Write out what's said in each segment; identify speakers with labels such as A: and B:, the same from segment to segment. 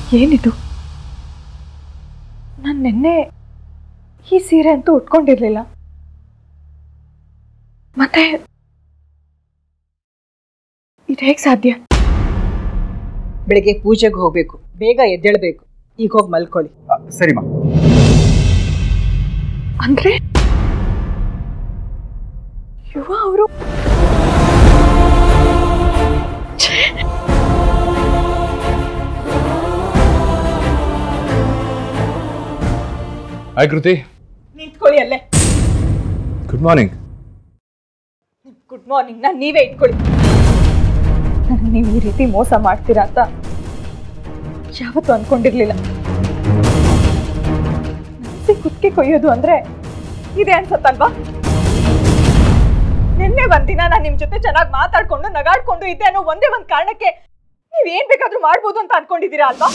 A: ಏನಿದು ನಾನು ನಿನ್ನೆ ಈ ಸೀರೆ ಅಂತೂ ಉಟ್ಕೊಂಡಿರ್ಲಿಲ್ಲ ಮತ್ತೆ ಇದು ಹೇಗೆ ಸಾಧ್ಯ
B: ಬೆಳಿಗ್ಗೆ ಪೂಜೆಗೆ ಹೋಗ್ಬೇಕು ಬೇಗ ಎದ್ದೇಳ್ಬೇಕು ಈಗ ಹೋಗಿ ಮಲ್ಕೊಳ್ಳಿ
C: ಸರಿಮಾ
A: ಅಂದ್ರೆ ಯುವ ಅವರು
C: ಹಾಯ್ ಕೃತಿ
B: ನಿಂತ್ಕೊಳ್ಳಿ ಅಲ್ಲೇ
C: ಗುಡ್ ಮಾರ್ನಿಂಗ್
A: ಗುಡ್ ಮಾರ್ನಿಂಗ್ ನಾನು ನೀವೇ ಇಟ್ಕೊಳ್ಳಿ ನನಗೆ ನೀವು ಈ ರೀತಿ ಮೋಸ ಮಾಡ್ತೀರಾ ಅಂತ ಯಾವತ್ತೂ ಅನ್ಕೊಂಡಿರ್ಲಿಲ್ಲ ನನ್ಸಿ ಕುತ್ತಿಗೆ ಕೊಯ್ಯೋದು ಅಂದ್ರೆ ಇದೆ ಅನ್ಸತ್ತಲ್ವಾ ನಿನ್ನೆ ಒಂದಿನ ನಾನು ನಿಮ್ ಜೊತೆ ಚೆನ್ನಾಗಿ ಮಾತಾಡ್ಕೊಂಡು ನಗಾಡ್ಕೊಂಡು ಇದ್ದೆ ಅನ್ನೋ ಒಂದೇ ಒಂದ್ ಕಾರಣಕ್ಕೆ ನೀವ್ ಏನ್ ಬೇಕಾದ್ರೂ ಮಾಡ್ಬೋದು ಅಂತ ಅನ್ಕೊಂಡಿದ್ದೀರಾ ಅಲ್ವಾ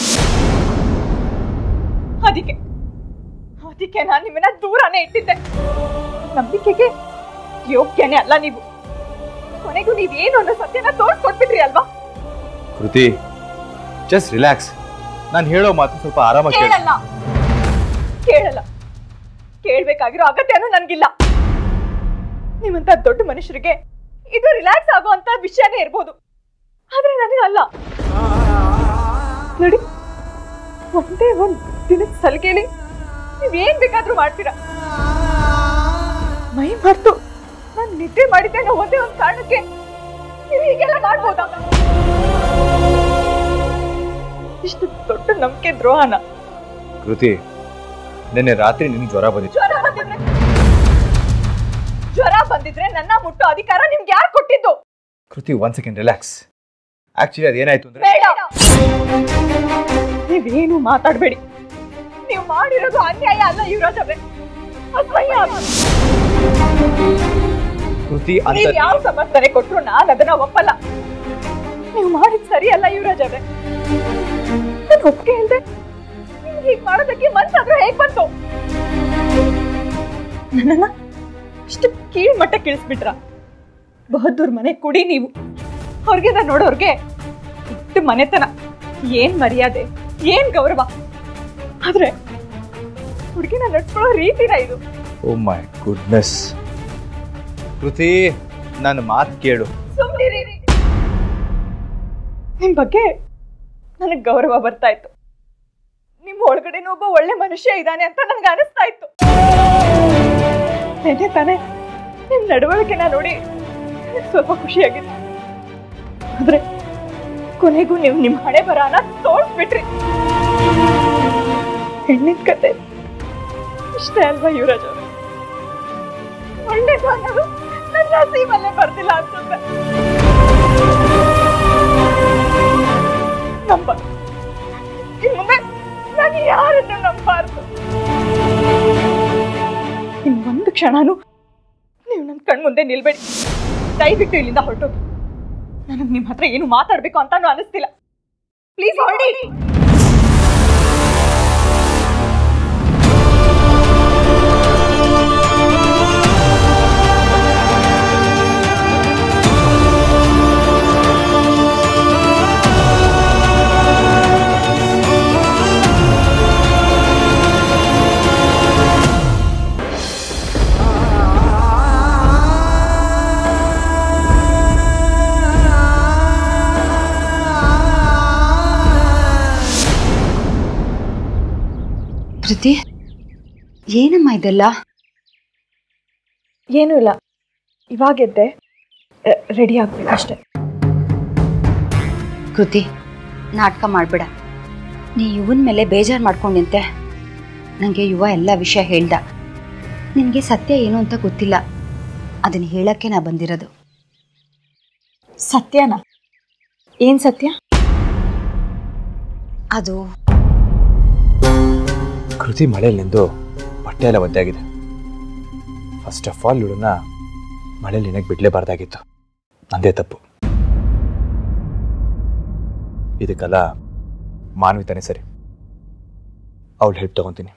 A: ಅದಕ್ಕೆ ಅದಕ್ಕೆ ನಾನು ನಿಮ್ಮನ್ನ ದೂರನೇ ಇಟ್ಟಿದ್ದೆ ನಂಬಿಕೆಗೆ ಯೋಗ್ಯನೇ ಅಲ್ಲ ನೀವು ಕೊನೆಗೂ ನೀವೇನು ಅನ್ನೋ ಸತ್ಯನ ತೋರ್ಸ್ಕೊಟ್ಬಿಟ್ರಿ ಅಲ್ವಾ
C: ಕೃತಿ ಜಸ್ಟ್ ರಿಲ್ಯಾಕ್ಸ್ ನಾನು ಹೇಳೋ ಮಾತು ಸ್ವಲ್ಪ ಆರಾಮಾಗಿ ಕೇಳಿ
A: ಕೇಳಲ್ಲ ಕೇಳಲ್ಲ ಕೇಳ್ಬೇಕಾಗಿರೋ ಅಗತ್ಯನೂ ನನ್ಗಿಲ್ಲ ನಿಮ್ಮಂತ ದೊಡ್ಡ ಮನುಷ್ಯರಿಗೆ ಇದು ರಿಲ್ಯಾಕ್ಸ್ ಆಗುವಂತ ವಿಷಯನೇ ಇರ್ಬೋದು ಆದ್ರೆ ನನಗಲ್ಲ ನೋಡಿ ಒಂದೇ ಒಂದ್ ದಿನದ ಸಲಿಗೆಲಿ ನೀವೇನ್ ಬೇಕಾದ್ರೂ ಮಾಡ್ತೀರಾ ಮೈ ಮರ್ತು ನಾನು ನಿದ್ದೆ ಮಾಡಿದ್ದೆ ಅನ್ನೋ ಒಂದೇ ಒಂದ್ ಕಾರಣಕ್ಕೆ ನೀವು ಹೀಗೆಲ್ಲ ಮಾಡ್ಬೋದಾ ಇಷ್ಟು ದೊಡ್ಡ ನಂಬಿಕೆ ದ್ರೋಹನ
C: ಕೃತಿ ನಿನ್ನೆ ರಾತ್ರಿ ನಿನ್ ಜ್ವರ ಬಂದಿತ್ತು
A: ಜ್ವರ ಬಂದಿದ್ರೆ ಜ್ವರ ಬಂದಿದ್ರೆ ನನ್ನ ಮುಟ್ಟೋ ಅಧಿಕಾರ ನಿಮ್ಗೆ ಯಾರು ಕೊಟ್ಟಿದ್ದು
C: ಕೃತಿ ಒನ್ ಸೆಕೆಂಡ್ ರಿಲ್ಯಾಕ್ಸ್ ಆಕ್ಚುಲಿ ಅದೇನಾಯ್ತು ಅಂದ್ರೆ
A: ಬೇಡ ನೀವೇನು ಮಾತಾಡ್ಬೇಡಿ ನೀವು ಮಾಡಿರೋದು ಅನ್ಯಾಯ ಅಲ್ಲ ಯುವರಾಜ್ ಅವರೇ ಅಸಹ್ಯ ಅದು.
C: ಕೃತಿ
A: ನೀವ್
C: ಅಂತ
A: ಯಾವ ಸಮರ್ಥನೆ ಕೊಟ್ರು ನಾನು ಅದನ್ನ ಒಪ್ಪಲ್ಲ ನೀವು ಮಾಡಿದ್ ಸರಿ ಅಲ್ಲ ಯುವರಾಜ್ ಅವರೇ ನಾನು ಒಪ್ಪಿಗೆ ಇಲ್ದೆ ನೀವು ಹೀಗ್ ಮಾಡೋದಕ್ಕೆ ಮನ್ಸಾದ್ರೂ ಹೇಗ್ ಬಂತು ನನ್ನನ್ನ ಇಷ್ಟು ಕೀಳ್ ಮಟ್ಟ ಕೀಳಿಸ್ಬಿಟ್ರ ಬಹದ್ದೂರ್ ಮನೆ ಕುಡಿ ನೀವು ಹೊರಗಿಂದ ನೋಡೋರ್ಗೆ ದೊಡ್ಡ ಮನೆತನ ಏನ್ ಮರ್ಯಾದೆ ಏನ್ ಗೌರವ ಆದ್ರೆ ಹುಡುಗಿನ ನಡ್ಸ್ಕೊಳ್ಳೋ ರೀತಿನ ಇದು
C: ಓ ಮೈ ಗುಡ್ನೆಸ್ ಕೃತಿ ನನ್ನ ಮಾತು ಕೇಳು
A: ಸುಮ್ನಿರಿ ನಿಮ್ ಬಗ್ಗೆ ನನಗ್ ಗೌರವ ಬರ್ತಾ ಇತ್ತು ನಿಮ್ ಒಳಗಡೆನೂ ಒಬ್ಬ ಒಳ್ಳೆ ಮನುಷ್ಯ ಇದ್ದಾನೆ ಅಂತ ನನ್ಗೆ ಅನಿಸ್ತಾ ಇತ್ತು ನೆನೆ ತಾನೆ ನಿಮ್ ನಡವಳಿಕೆನ ನೋಡಿ ನನಗ್ ಸ್ವಲ್ಪ ಖುಷಿಯಾಗಿತ್ತು ಆದ್ರೆ ಕೊನೆಗೂ ನೀವು ನಿಮ್ ಹಣೆ ಬರಾನ ತೋರ್ಸ್ಬಿಟ್ರಿ ಹೆಣ್ಣಿನ ಕತೆ ಇಷ್ಟೇ ಅಲ್ವಾ ಯುವರಾಜ್ ಅವರು ಒಳ್ಳೇದು ಅನ್ನೋದು ನನ್ನ ನಸೀಬಲ್ಲೇ ಬರ್ತಿಲ್ಲ ಅನ್ಸುತ್ತೆ ನಂಬ ಇನ್ ಮುಂದೆ ನಾನು ಯಾರನ್ನು ನಂಬಾರ್ದು ಇನ್ ಒಂದು ಕ್ಷಣನೂ ನೀವು ನನ್ನ ಕಣ್ಮುಂದೆ ನಿಲ್ಬೇಡಿ ದಯವಿಟ್ಟು ಇಲ್ಲಿಂದ ಹೊರಟೋಗಿ ನನಗೆ ನಿಮ್ಮ ಹತ್ರ ಏನು ಮಾತಾಡ್ಬೇಕು ಅಂತಾನು ಅನಿಸ್ತಿಲ್ಲ ಪ್ಲೀಸ್ ಹೊರಡಿ
D: ಕೃತಿ ಏನಮ್ಮ ಇದೆಲ್ಲ
A: ಏನೂ ಇಲ್ಲ ಇವಾಗೆದ್ದೆ ರೆಡಿ ಆಗ್ಬೇಕಷ್ಟೆ
D: ಕೃತಿ ನಾಟಕ ಮಾಡಬೇಡ ನೀ ಯುವನ ಮೇಲೆ ಬೇಜಾರು ಮಾಡ್ಕೊಂಡಂತೆ ನನಗೆ ಯುವ ಎಲ್ಲ ವಿಷಯ ಹೇಳ್ದ ನಿನಗೆ ಸತ್ಯ ಏನು ಅಂತ ಗೊತ್ತಿಲ್ಲ ಅದನ್ನು ಹೇಳಕ್ಕೆ ನಾ ಬಂದಿರೋದು
A: ಸತ್ಯನಾ ಏನ್ ಸತ್ಯ
D: ಅದು
C: ಕೃತಿ ಮಳೆಯಲ್ಲಿಂದು ಬಟ್ಟೆ ಎಲ್ಲ ಒದ್ದಾಗಿದೆ ಫಸ್ಟ್ ಆಫ್ ಆಲ್ ಇವಳನ್ನ ಮಳೆಯಲ್ಲಿ ನೆನಕ್ಕೆ ಬಿಡಲೇಬಾರ್ದಾಗಿತ್ತು ನಂದೇ ತಪ್ಪು ಇದಕ್ಕೆಲ್ಲ ಮಾನವಿತಾನೆ ಸರಿ ಅವಳು ಹೆಲ್ಪ್ ತಗೊಂತೀನಿ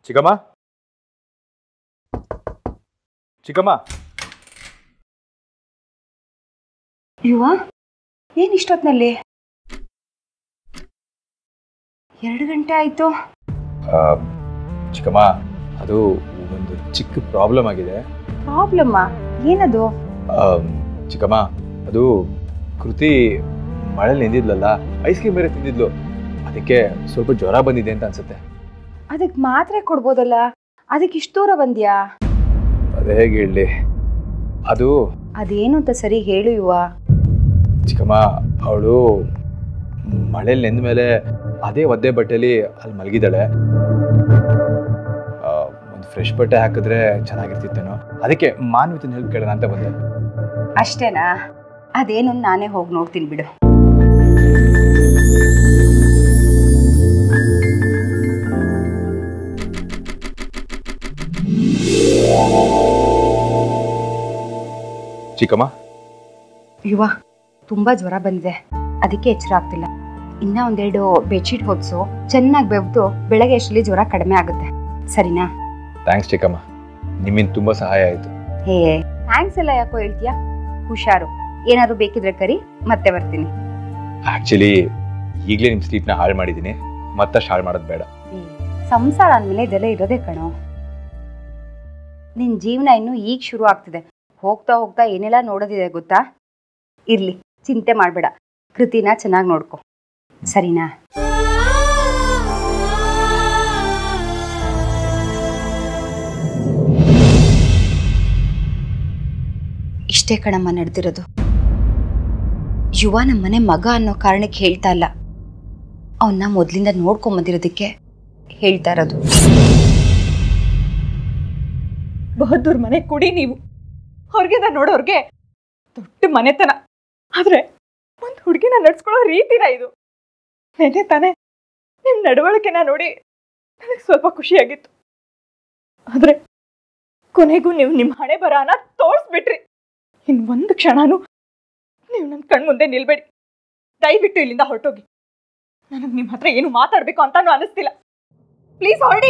C: ಚಿಕ್ಕಮ್ಮ ಚಿಕ್ಕಮ್ಮ
D: ಯುವ ಏನು ಇಷ್ಟೊತ್ತಿನಲ್ಲಿ ಎರಡು ಗಂಟೆ ಆಯಿತು
C: ಆ, ಚಿಕ್ಕಮ್ಮ ಅದು ಒಂದು ಚಿಕ್ಕ ಪ್ರಾಬ್ಲಮ್ ಆಗಿದೆ
D: ಪ್ರಾಬ್ಲಮ್ಮಾ ಏನದು
C: ಆ, ಚಿಕ್ಕಮ್ಮ ಅದು ಕೃತಿ ಮಳೆಲಿ ನಿಂದಿದ್ಲಲ್ಲ ಐಸ್ ಕ್ರೀಮ್ ಬೇರೆ ತಿಂದಿದ್ಲು ಅದಕ್ಕೆ ಸ್ವಲ್ಪ ಜ್ವರ ಬಂದಿದೆ ಅಂತ ಅನ್ಸುತ್ತೆ
D: ಅದಕ್ಕೆ ಮಾತ್ರೆ ಕೊಡ್ಬೋದಲ್ಲ ಅದಕ್ಕೆ ಇಷ್ಟು ದೂರ ಬಂದ್ಯಾ
C: ಅದೇ ಹೇಗೆ ಹೇಳಲಿ ಅದು
D: ಅದೇನು ಅಂತ ಸರಿ ಹೇಳು ಯುವ
C: ಚಿಕ್ಕಮ್ಮ ಅವಳು ಮಳೇಲಿ ನೆಂದ ಮೇಲೆ ಅದೇ ಒದ್ದೆ ಬಟ್ಟೆಲಿ ಅಲ್ಲಿ ಮಲಗಿದ್ದಾಳೆ ಒಂದು ಫ್ರೆಶ್ ಬಟ್ಟೆ ಹಾಕಿದ್ರೆ ಚೆನ್ನಾಗಿರ್ತಿತ್ತೇನೋ ಅದಕ್ಕೆ ಮಾನ್ವಿತನ ಹೆಲ್ಪ್ ಕೇಳೋಣ ಅಂತ ಬಂದೆ
D: ಅಷ್ಟೇನಾ ಅದೇನು ನಾನೇ ಹೋಗಿ ನೋಡ್ತೀನಿ ಬಿಡು
C: ಚಿಕ್ಕಮ್ಮ
D: ಯುವ ತುಂಬಾ ಜ್ವರ ಬಂದಿದೆ ಅದಕ್ಕೆ ಎಚ್ಚರ ಆಗ್ತಿಲ್ಲ ಇನ್ನ ಒಂದೆರಡು ಬೆಡ್ಶೀಟ್ ಹೊತ್ಸು ಚೆನ್ನಾಗಿ ಬೆವ್ದು ಬೆಳಗ್ಗೆ ಅಷ್ಟರಲ್ಲಿ ಜ್ವರ ಕಡಿಮೆ ಆಗುತ್ತೆ ಸರಿನಾ
C: ಥ್ಯಾಂಕ್ಸ್ ಚಿಕ್ಕಮ್ಮ ನಿಮ್ಮಿಂದ ತುಂಬ ಸಹಾಯ ಆಯಿತು
D: ಹೇ ಥ್ಯಾಂಕ್ಸ್ ಎಲ್ಲ ಯಾಕೋ ಹೇಳ್ತೀಯಾ ಹುಷಾರು ಏನಾದ್ರು ಬೇಕಿದ್ರೆ ಕರಿ ಮತ್ತೆ ಬರ್ತೀನಿ
C: ಆ್ಯಕ್ಚುಲಿ ಈಗಲೇ ನಿಮ್ಮ ಸ್ಲೀಪ್ನ ಹಾಳು ಮಾಡಿದ್ದೀನಿ ಮತ್ತಷ್ಟು ಹಾಳು ಮಾಡೋದು ಬೇಡ
D: ಏ, ಸಂಸಾರ ಅಂದಮೇಲೆ ಇದೆಲ್ಲ ಇರೋದೇ ಕಣೋ ನಿನ್ ಜೀವನ ಇನ್ನು ಈಗ ಶುರು ಆಗ್ತಿದೆ ಹೋಗ್ತಾ ಹೋಗ್ತಾ ಏನೆಲ್ಲ ನೋಡೋದಿದೆ ಗೊತ್ತಾ ಇರ್ಲಿ ಚಿಂತೆ ಮಾಡಬೇಡ ಕೃತಿನ ಚೆನ್ನಾಗಿ ನೋಡ್ಕೊ ಸರಿನಾ ಇಷ್ಟೇ ಕಣಮ್ಮ ನಡೆದಿರೋದು ಯುವ ನಮ್ಮನೆ ಮಗ ಅನ್ನೋ ಕಾರಣಕ್ಕೆ ಹೇಳ್ತಾ ಇಲ್ಲ ಅವನ್ನ ಮೊದಲಿಂದ ನೋಡ್ಕೊಂಬಂದಿರೋದಕ್ಕೆ ಹೇಳ್ತಾ ಇರೋದು
A: ಬಹದ್ದೂರ್ ಮನೆ ಕುಡಿ ನೀವು ಹೊರಗಿಂದ ನೋಡೋರ್ಗೆ ದೊಡ್ಡ ಮನೆತನ ಆದ್ರೆ ಒಂದು ಹುಡುಗಿನ ನಡ್ಸ್ಕೊಳ್ಳೋ ರೀತಿನ ಇದು ನೆನೆ ತಾನೆ ನಿಮ್ ನಡವಳಿಕೆನ ನೋಡಿ ನನಗೆ ಸ್ವಲ್ಪ ಖುಷಿಯಾಗಿತ್ತು ಆದ್ರೆ ಕೊನೆಗೂ ನೀವು ನಿಮ್ಮ ಹಣೆ ಬರಹನ ತೋರಿಸ್ಬಿಟ್ರಿ ಇನ್ ಒಂದು ಕ್ಷಣನೂ ನೀವು ನನ್ನ ಕಣ್ಮುಂದೆ ನಿಲ್ಬೇಡಿ ದಯವಿಟ್ಟು ಇಲ್ಲಿಂದ ಹೊರಟೋಗಿ ನನಗೆ ನಿಮ್ಮ ಹತ್ರ ಏನು ಮಾತಾಡ್ಬೇಕು ಅಂತಾನು ಅನಿಸ್ತಿಲ್ಲ ಪ್ಲೀಸ್ ಹೊರಡಿ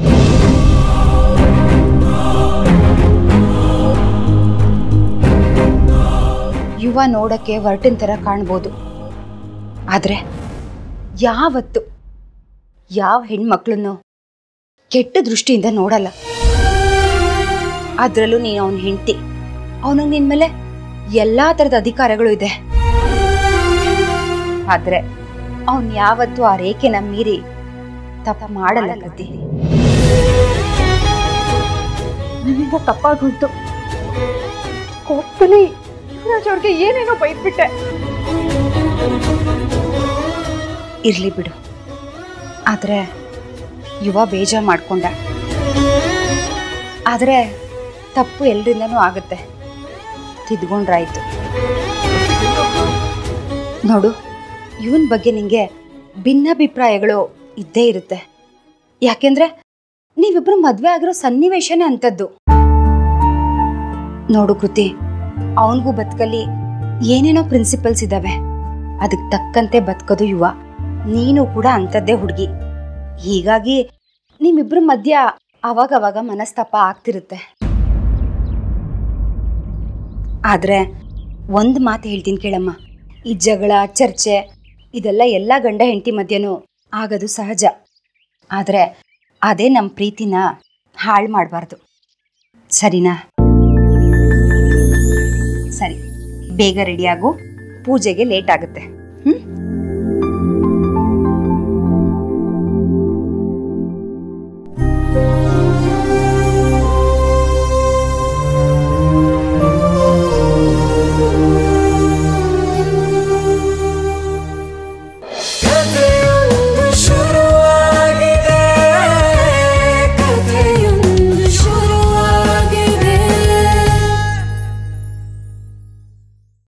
D: ಯುವ ನೋಡಕ್ಕೆ ವರ್ಟಿನ ಥರ ಕಾಣ್ಬೋದು ಆದ್ರೆ ಯಾವತ್ತು ಯಾವ ಹೆಣ್ಮಕ್ಳನ್ನು ಕೆಟ್ಟ ದೃಷ್ಟಿಯಿಂದ ನೋಡಲ್ಲ ಅದ್ರಲ್ಲೂ ನೀನು ಅವನ ಹೆಂಡತಿ ಅವನಿಗೆ ನಿನ್ ಮೇಲೆ ಎಲ್ಲಾ ತರದ ಅಧಿಕಾರಗಳು ಇದೆ ಆದ್ರೆ ಅವನ್ ಯಾವತ್ತೂ ಆ ರೇಖೆನ ಮೀರಿ ತಪ್ಪ ಮಾಡಲ್ಲ ಕತಿ
A: ನನ್ನಿಂದ ತಪ್ಪಾಗೋಯ್ತು ಕೋಪದಲ್ಲಿ ಯುವರಾಜ್ ಅವ್ರಿಗೆ ಏನೇನೋ ಬೈದ್ಬಿಟ್ಟೆ
D: ಇರ್ಲಿ ಬಿಡು ಆದ್ರೆ ಯುವ ಬೇಜಾರ್ ಮಾಡ್ಕೊಂಡ ಆದ್ರೆ ತಪ್ಪು ಎಲ್ರಿಂದನೂ ಆಗುತ್ತೆ ತಿದ್ಕೊಂಡ್ರಾಯ್ತು ನೋಡು ಇವನ್ ಬಗ್ಗೆ ನಿಂಗೆ ಭಿನ್ನಾಭಿಪ್ರಾಯಗಳು ಇದ್ದೇ ಇರುತ್ತೆ ಯಾಕೆಂದ್ರೆ ನೀವಿಬ್ರು ಮದ್ವೆ ಆಗಿರೋ ಸನ್ನಿವೇಶನೇ ಅಂಥದ್ದು ನೋಡು ಕೃತಿ ಅವನಿಗೂ ಬದುಕಲ್ಲಿ ಏನೇನೋ ಪ್ರಿನ್ಸಿಪಲ್ಸ್ ಇದಾವೆ ಅದಕ್ಕೆ ತಕ್ಕಂತೆ ಬದುಕೋದು ಯುವ ನೀನು ಕೂಡ ಅಂಥದ್ದೇ ಹುಡುಗಿ ಹೀಗಾಗಿ ನಿಮ್ಮಿಬ್ರ ಮಧ್ಯ ಅವಾಗವಾಗ ಮನಸ್ತಾಪ ಆಗ್ತಿರುತ್ತೆ ಆದ್ರೆ ಒಂದು ಮಾತು ಹೇಳ್ತೀನಿ ಕೇಳಮ್ಮ ಈ ಜಗಳ ಚರ್ಚೆ ಇದೆಲ್ಲ ಎಲ್ಲ ಗಂಡ ಹೆಂಡತಿ ಮಧ್ಯನೂ ಆಗೋದು ಸಹಜ ಆದರೆ ಅದೇ ನಮ್ಮ ಪ್ರೀತಿನ ಹಾಳು ಮಾಡಬಾರ್ದು ಸರಿನಾ ಸರಿ ಬೇಗ ರೆಡಿಯಾಗು ಪೂಜೆಗೆ ಲೇಟ್ ಆಗುತ್ತೆ